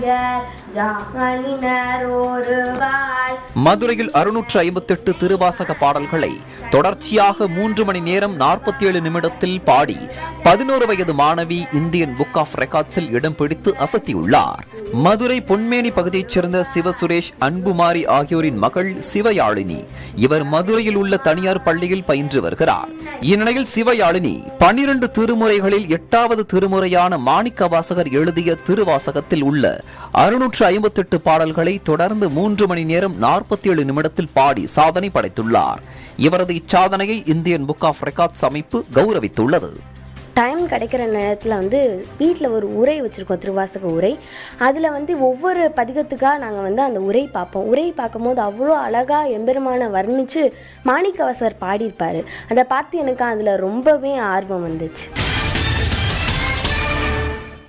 ஆயர் ஜாமலினர் ஒருவாய் மதுரையில் அறுநூற்று ஐம்பத்தெட்டு திருவாசக பாடல்களை தொடர்ச்சியாக மூன்று மணி நேரம் நாற்பத்தி ஏழு நிமிடத்தில் பாடி பதினோரு வயது மாணவி இந்தியன் புக் ஆஃப் ரெக்கார்ட்ஸில் இடம் பிடித்து அசத்தியுள்ளார் மதுரை பொன்மேனி பகுதியைச் சேர்ந்த சிவ சுரேஷ் அன்புமாரி ஆகியோரின் மகள் சிவயாழினி இவர் மதுரையில் உள்ள தனியார் பள்ளியில் பயின்று வருகிறார் இந்நிலையில் சிவயாழினி பன்னிரண்டு திருமுறைகளில் எட்டாவது திருமுறையான மாணிக்க வாசகர் எழுதிய திருவாசகத்தில் உள்ள அறுநூற்று ஐம்பத்தெட்டு பாடல்களை தொடர்ந்து மூன்று மணி நேரம் நாற்பத்தி ஏழு நிமிடத்தில் பாடி சாதனை படைத்துள்ளார் இவரது இச்சாதனையை இந்தியன் புக் ஆஃப் ரெக்கார்ட்ஸ் அமைப்பு கௌரவித்துள்ளது டைம் கிடைக்கிற நேரத்தில் வந்து வீட்டில் ஒரு உரை வச்சுருக்கோம் திருவாசக உரை அதில் வந்து ஒவ்வொரு பதிகத்துக்காக நாங்கள் வந்து அந்த உரை பார்ப்போம் உரை பார்க்கும்போது அவ்வளோ அழகாக எம்பெருமான வர்ணித்து மாணிக்கவாசகர் பாடியிருப்பார் அதை பார்த்து எனக்கு அதில் ரொம்பவே ஆர்வம் வந்துச்சு